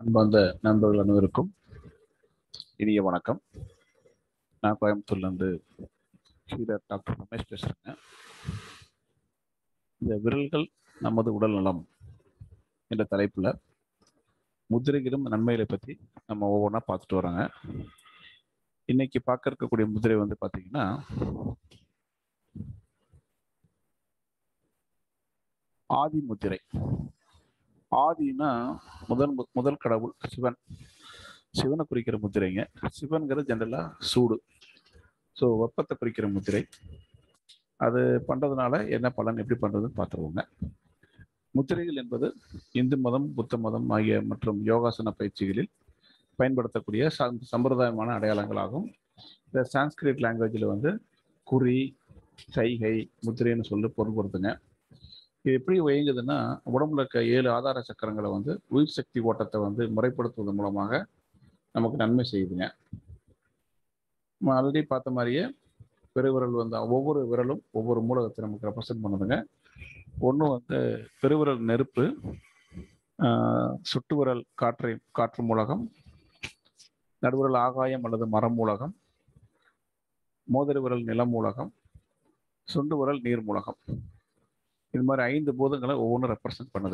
அன்பார்ந்த நண்பர்கள் அனைவருக்கும் இனிய வணக்கம் நான் கோயம்புத்தூர்லேருந்து ஹீலர் டாக்டர் ரமேஷ் பேசுகிறேங்க இந்த விரல்கள் நமது உடல் நலம் என்ற தலைப்பில் முதிரைகளும் நன்மைகளை பற்றி நம்ம ஒவ்வொன்றா பார்த்துட்டு வரோங்க இன்னைக்கு பார்க்க இருக்கக்கூடிய முதிரை வந்து பார்த்தீங்கன்னா ஆதி முதிரை ஆதினா முதல் மு- முதல் கடவுள் சிவன் சிவனை குறிக்கிற முத்திரைங்க சிவன்கிறது ஜென்ரலா சூடு ஸோ வெப்பத்தை குறிக்கிற முத்திரை அது பண்றதுனால என்ன பலன் எப்படி பண்றதுன்னு பார்த்துருவோங்க முத்திரைகள் என்பது இந்து மதம் புத்த மதம் ஆகிய மற்றும் யோகாசன பயிற்சிகளில் பயன்படுத்தக்கூடிய சம்- சம்பிரதாயமான அடையாளங்களாகும் இந்த சான்ஸ்கிரிட் லாங்குவேஜில் வந்து குறி சைகை முத்திரைன்னு சொல்லி பொருள் கொடுத்துங்க இது எப்படி இயங்குதுன்னா உடம்புல இருக்க ஏழு ஆதார சக்கரங்களை வந்து உயிர் சக்தி ஓட்டத்தை வந்து முறைப்படுத்துவதன் மூலமாக நமக்கு நன்மை செய்யுதுங்க நம்ம ஆல்ரெடி பார்த்த மாதிரியே பெருவிரல் வந்து ஒவ்வொரு விரலும் ஒவ்வொரு மூலகத்தை நமக்கு ரெப்ரசென்ட் பண்ணுதுங்க ஒன்று வந்து பெருவிரல் நெருப்பு ஆஹ், சுட்டு விரல் காற்றை காற்று மூலகம் நடுவிரல் ஆகாயம் அல்லது மரம் மூலகம் மோதிர விரல் நிலம் மூலகம் சுண்டு விரல் நீர் மூலகம் இது மாதிரி ஐந்து பூதங்களை ஒவ்வொன்றும் ரெப்ரசன்ட் பண்ணுது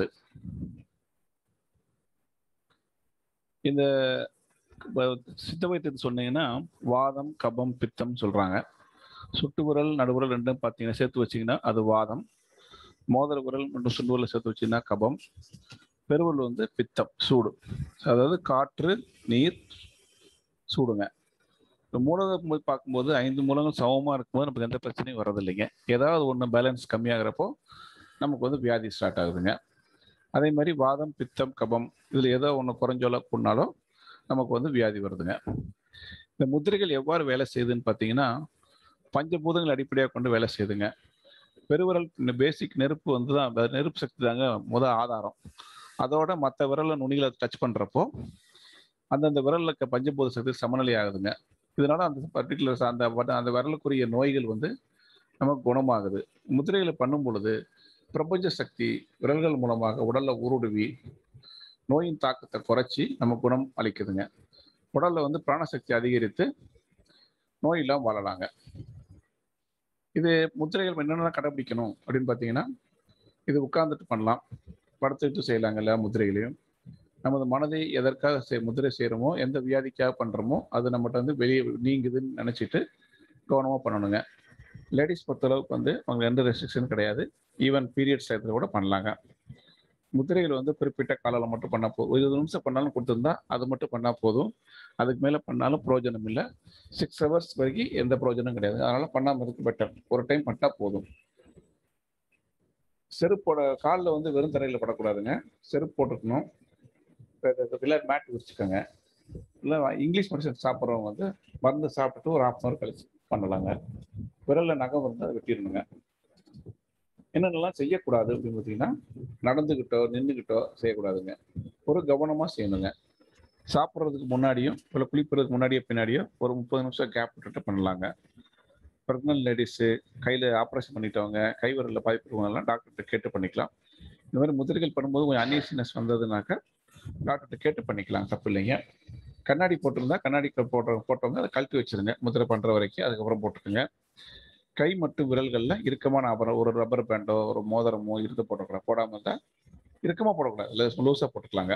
இந்த ப- சித்த வைத்தியத்தை சொன்னீங்கன்னா வாதம் கபம் பித்தம் சொல்றாங்க சுட்டு விரல் நடுவிரல் ரெண்டும் பார்த்தீங்கன்னா சேர்த்து வச்சீங்கன்னா அது வாதம் மோதிர விரல் மற்றும் சுண்டு விரல் சேர்த்து வச்சீங்கன்னா கபம் பெருவிரல் வந்து பித்தம் சூடு அதாவது காற்று நீர் சூடுங்க இந்த மூலகம் போய் பார்க்கும்போது ஐந்து மூலங்கள் சமமாக இருக்கும்போது நமக்கு எந்த பிரச்சனையும் வரதில்லைங்க ஏதாவது ஒன்று பேலன்ஸ் கம்மியாகிறப்போ நமக்கு வந்து வியாதி ஸ்டார்ட் ஆகுதுங்க அதே மாதிரி வாதம் பித்தம் கபம் இதில் ஏதோ ஒன்று குறைஞ்சோல கூடனாலும் நமக்கு வந்து வியாதி வருதுங்க இந்த முத்திரைகள் எவ்வாறு வேலை செய்யுதுன்னு பார்த்தீங்கன்னா பஞ்சபூதங்கள் அடிப்படையாக கொண்டு வேலை செய்யுதுங்க பெருவிரல் பேசிக் நெருப்பு வந்து தான் அந்த நெருப்பு சக்தி தாங்க முத ஆதாரம் அதோட மற்ற விரல நுனிகளை டச் பண்ணுறப்போ அந்தந்த விரல்ல இருக்க பஞ்சபூத சக்தி சமநிலை ஆகுதுங்க இதனால அந்த பர்டிகுலர் அந்த வட- அந்த விரலுக்குரிய நோய்கள் வந்து நமக்கு குணமாகுது முத்திரைகளை பண்ணும் பொழுது பிரபஞ்ச சக்தி விரல்கள் மூலமாக உடல்ல ஊடுருவி நோயின் தாக்கத்தை குறைச்சி நம்ம குணம் அளிக்குதுங்க உடல்ல வந்து பிராணசக்தி அதிகரித்து நோய் இல்லாம வாழலாங்க இது முத்திரைகள் என்னென்ன கடைபிடிக்கணும் அப்படின்னு பார்த்தீங்கன்னா இது உட்கார்ந்துட்டு பண்ணலாம் படுத்துட்டு செய்யலாங்க எல்லா முத்திரைகளையும் நமது மனதை எதற்காக செய்- முத்திரை செய்கிறோமோ எந்த வியாதிக்காக பண்ணுறோமோ அது நம்மகிட்ட வந்து வெளியே நீங்குதுன்னு நினச்சிட்டு கவனமாக பண்ணணுங்க லேடிஸ் பொறுத்தளவுக்கு வந்து அவங்க எந்த ரெஸ்ட்ரிக்ஷனும் கிடையாது ஈவன் பீரியட்ஸ் டயத்தில் கூட பண்ணலாங்க முத்திரைகள் வந்து குறிப்பிட்ட காலையில் மட்டும் பண்ணால் போதும் ஒரு இருபது நிமிஷம் பண்ணாலும் கொடுத்துருந்தா அது மட்டும் பண்ணால் போதும் அதுக்கு மேலே பண்ணாலும் பிரயோஜனம் இல்லை சிக்ஸ் ஹவர்ஸ் வரைக்கும் எந்த பிரயோஜனம் கிடையாது அதனால் பண்ணாமல் இருக்கு பெட்டர் ஒரு டைம் பண்ணால் போதும் செருப்போட காலில் வந்து வெறும் தரையில் படக்கூடாதுங்க செருப்பு போட்டுக்கணும் விளையாட்டு மேட் விரிச்சுக்கோங்க இல்லை இங்கிலீஷ் மெடிசன் சாப்பிட்றவங்க வந்து மருந்து சாப்பிட்டுட்டு ஒரு ஹாஃப் அன் ஹவர் கழிச்சு பண்ணலாங்க விரல்ல நகம் இருந்தால் அதை வெட்டிடணுங்க என்னென்னலாம் செய்யக்கூடாது அப்படின்னு பார்த்தீங்கன்னா நடந்துக்கிட்டோ நின்றுக்கிட்டோ செய்யக்கூடாதுங்க ஒரு கவனமாக செய்யணுங்க சாப்பிட்றதுக்கு முன்னாடியும் இல்லை குளிப்பறதுக்கு முன்னாடியோ பின்னாடியோ ஒரு முப்பது நிமிஷம் கேப் விட்டுட்டு பண்ணலாங்க ப்ரெக்னென்ட் லேடிஸு கையில் ஆப்ரேஷன் பண்ணிட்டவங்க கை விரலில் பாதிப்பு இருக்கவங்கலாம் டாக்டர்கிட்ட கேட்டு பண்ணிக்கலாம் இந்த மாதிரி முதிரைகள் பண்ணும்போது கொஞ்சம் அன்ஈசினஸ் வந்ததுனாக்கா டாக்டர்கிட்ட கேட்டு பண்ணிக்கலாம் தப்பு இல்லைங்க கண்ணாடி போட்டிருந்தா கண்ணாடி க- போட்ட போட்டவங்க அதை கழட்டி வச்சிருங்க முதிரை பண்ணுற வரைக்கும் அதுக்கப்புறம் போட்டுக்கோங்க கை மற்றும் விரல்களில் இறுக்கமான ஆபரம் ஒரு ரப்பர் பேண்டோ ஒரு மோதிரமோ இருந்து போடக்கூடாது போடாமல் இருந்தால் இறுக்கமாக போடக்கூடாது இல்லை லூஸாக போட்டுக்கலாங்க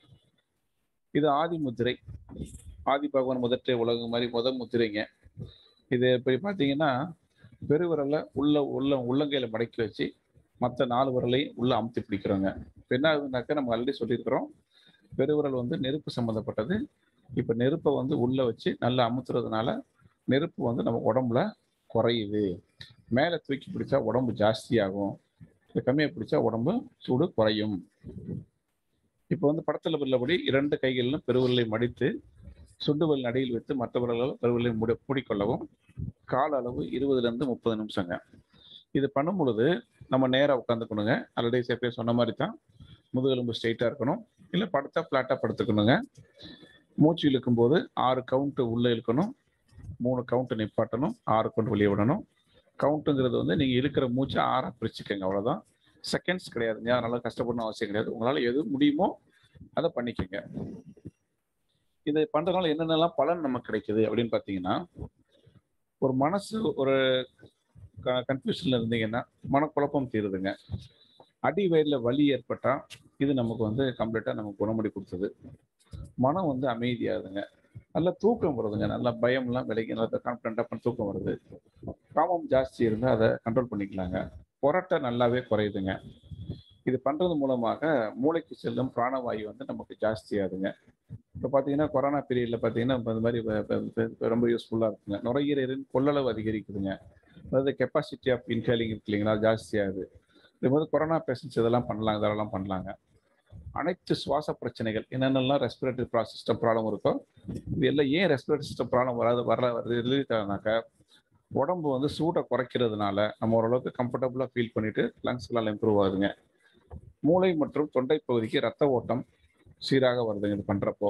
இது ஆதி முத்திரை ஆதி பகவான் முதற்றே உலகம் மாதிரி முத முத்திரைங்க இது இப்படி பார்த்தீங்கன்னா பெருவிரலை உள்ள உள்ள உள்ளங்கையில் மடக்கி வச்சு மற்ற நாலு விரலையும் உள்ள அமுத்தி பிடிக்கிறோங்க இப்போ என்ன ஆகுதுனாக்கா நம்ம ஆல்ரெடி சொல்லியிருக்கிறோம் பெருவிரல் வந்து நெருப்பு சம்மந்தப்பட்டது இப்போ நெருப்பை வந்து உள்ள வச்சு நல்லா அமுத்துறதுனால நெருப்பு வந்து நம்ம உடம்புல குறையுது மேலே தூக்கி பிடிச்சா உடம்பு ஜாஸ்தியாகும் இது கம்மியாக பிடிச்சா உடம்பு சூடு குறையும் இப்போ வந்து படத்தில் உள்ளபடி இரண்டு கைகளிலும் பெருவிரலை மடித்து சுண்டுவல் நடையில் வைத்து மற்ற விரல்கள் பெருவிரலை முடி மூடிக்கொள்ளவும் கால அளவு இருபதுலேருந்து முப்பது நிமிஷங்க இது பண்ணும் பொழுது நம்ம நேராக உட்காந்துக்கணுங்க ஆல்ரெடி சேஃபே சொன்ன மாதிரி தான் முதுகெலும்பு ஸ்ட்ரைட்டாக இருக்கணும் இல்லை படுத்தா ஃப்ளாட்டாக படுத்துக்கணுங்க மூச்சு இழுக்கும்போது ஆறு கவுண்ட் உள்ளே இழுக்கணும் மூணு கவுண்ட் நிப்பாட்டணும் ஆறு கவுண்ட் வெளியே விடணும் கவுண்ட்டுங்கிறது வந்து நீங்கள் இழுக்கிற மூச்சை ஆறாக பிரிச்சுக்கோங்க அவ்வளோதான் செகண்ட்ஸ் கிடையாது அதனால கஷ்டப்படணும் அவசியம் கிடையாது உங்களால் எது முடியுமோ அதை பண்ணிக்கோங்க இதை பண்றதுனால என்னென்னலாம் பலன் நமக்கு கிடைக்குது அப்படின்னு பார்த்தீங்கன்னா ஒரு மனசு ஒரு கன்ஃபியூஷன்ல இருந்தீங்கன்னா மனக்குழப்பம் தீருதுங்க அடி வயிறில் வலி ஏற்பட்டா இது நமக்கு வந்து கம்ப்ளீட்டா நமக்கு குணமடி கொடுத்தது மனம் வந்து அமைதியாகுதுங்க நல்ல தூக்கம் வருதுங்க நல்ல பயம்லாம் விலகி நல்லா கான்ஃபிடண்டாக பண்ண தூக்கம் வருது காமம் ஜாஸ்தி இருந்தால் அதை கண்ட்ரோல் பண்ணிக்கலாங்க புரட்டை நல்லாவே குறையுதுங்க இது பண்றது மூலமாக மூளைக்கு செல்லும் பிராணவாயு வந்து நமக்கு ஜாஸ்தியாகுதுங்க இப்போ பார்த்தீங்கன்னா கொரோனா பீரியட்ல பார்த்தீங்கன்னா இப்ப இந்த மாதிரி வ- வ- வ- ரொம்ப யூஸ்ஃபுல்லாக இருக்குங்க நுரையீரலின் கொள்ளளவு அதிகரிக்குதுங்க அதாவது கெப்பாசிட்டி ஆஃப் இன்ஹேலிங் இருக்கு இல்லைங்களா ஜாஸ்தியாகுது இது மாதிரி கொரோனா பேஷண்ட்ஸ் இதெல்லாம் பண்ணலாங்க இதெல்லாம் பண்ணலாங்க அனைத்து சுவாச பிரச்சனைகள் என்னென்னலாம் ரெஸ்பிரேட்டரி சிஸ்டம் ப்ராப்ளம் இருக்கோ இது எல்லாம் ஏன் ரெஸ்பிரேட்டரி சிஸ்டம் ப்ராப்ளம் வராது வர ரிலீட்டானாக்கா உடம்பு வந்து சூட்டை குறைக்கிறதுனால நம்ம ஓரளவுக்கு கம்ஃபர்டபுளாக ஃபீல் பண்ணிட்டு லங்ஸ் எல்லாம் இம்ப்ரூவ் ஆகுதுங்க மூளை மற்றும் தொண்டை பகுதிக்கு ரத்த ஓட்டம் சீராக வருதுங்க இது பண்றப்போ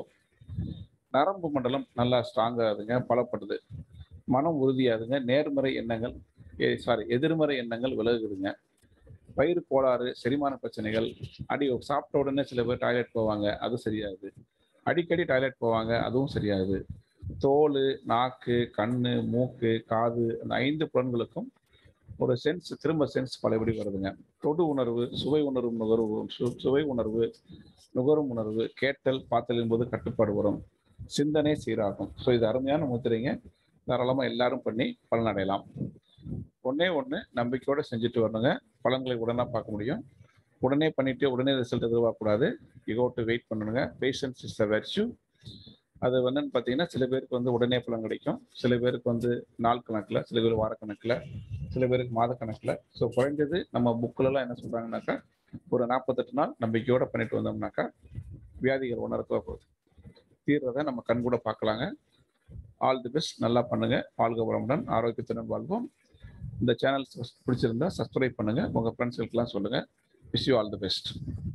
நரம்பு மண்டலம் நல்லா ஸ்ட்ராங் ஆகுதுங்க பலப்படுது மனம் உறுதியாகுதுங்க நேர்மறை எண்ணங்கள் சாரி எதிர்மறை எண்ணங்கள் விலகுதுங்க வயிறு கோளாறு செரிமான பிரச்சனைகள் அடி சாப்பிட்ட உடனே சில பேர் டாய்லெட் போவாங்க அது சரியாகுது அடிக்கடி டாய்லெட் போவாங்க அதுவும் சரியாகுது தோல் நாக்கு கண்ணு மூக்கு காது அந்த ஐந்து புலன்களுக்கும் ஒரு சென்ஸ் திரும்ப சென்ஸ் பழையபடி வருதுங்க தொடு உணர்வு சுவை உணர்வு நுகர்வு சு- சுவை உணர்வு நுகரும் உணர்வு கேட்டல் பார்த்தலின் போது கட்டுப்பாடு வரும் சிந்தனை சீராகும் ஸோ இது அருமையான முத்திரைங்க தாராளமாக எல்லாரும் பண்ணி பலனடையலாம் ஒண்ணே ஒன்று நம்பிக்கையோட செஞ்சுட்டு வரணுங்க பலன்களை உடனே பார்க்க முடியும் உடனே பண்ணிட்டு உடனே ரிசல்ட் எதிர்பார்க்கக்கூடாது யூ டு வெயிட் பண்ணணுங்க பேஷன்ஸ் இஸ் அ வெர்ச்சு அது வந்துன்னு பார்த்தீங்கன்னா சில பேருக்கு வந்து உடனே பலன் கிடைக்கும் சில பேருக்கு வந்து நாள் கணக்கில் சில பேர் வாரக்கணக்கில் சில பேருக்கு மாத கணக்கில் ஸோ குறைஞ்சது நம்ம புக்கிலலாம் என்ன சொல்கிறாங்கனாக்கா ஒரு நாற்பத்தெட்டு நாள் நம்பிக்கையோட பண்ணிட்டு வந்தோம்னாக்கா வியாதிகள் உணர்க்க போகுது தீர்றதை நம்ம கண் கூட பார்க்கலாங்க ஆல் தி பெஸ்ட் நல்லா பண்ணுங்க வாழ்க வளமுடன் ஆரோக்கியத்துடன் வாழ்வோம் இந்த சேனல் பிடிச்சிருந்தா சப்ஸ்கிரைப் பண்ணுங்க உங்க ஃப்ரெண்ட்ஸ்களுக்கெல்லாம் சொல்லுங்க wish you all the best